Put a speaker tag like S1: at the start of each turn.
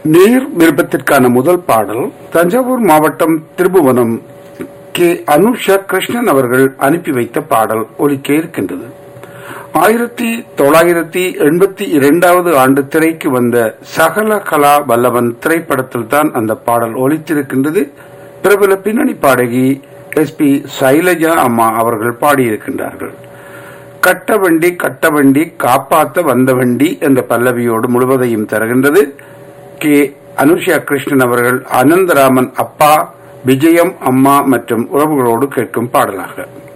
S1: நீர் விருப்பத்திற்கான முதல் பாடல் தஞ்சாவூர் மாவட்டம் திருபுவனம் கே அனுஷா கிருஷ்ணன் அவர்கள் அனுப்பி வைத்த பாடல் ஒலிக்க இருக்கின்றது ஆயிரத்தி தொள்ளாயிரத்தி எண்பத்தி இரண்டாவது ஆண்டு திரைக்கு வந்த சகல கலா வல்லவன் திரைப்படத்தில் தான் அந்த பாடல் ஒலித்திருக்கின்றது பிரபல பின்னணி பாடகி எஸ் பி சைலஜா அம்மா அவர்கள் பாடியிருக்கின்றார்கள் கட்ட வண்டி கட்ட வண்டி காப்பாத்த வந்த வண்டி என்ற பல்லவியோடு முழுவதையும் தருகின்றது கே அனுஷா கிருஷ்ணன் அவர்கள் அனந்தராமன் அப்பா விஜயம் அம்மா மற்றும் உறவுகளோடு கேட்கும் பாடலாக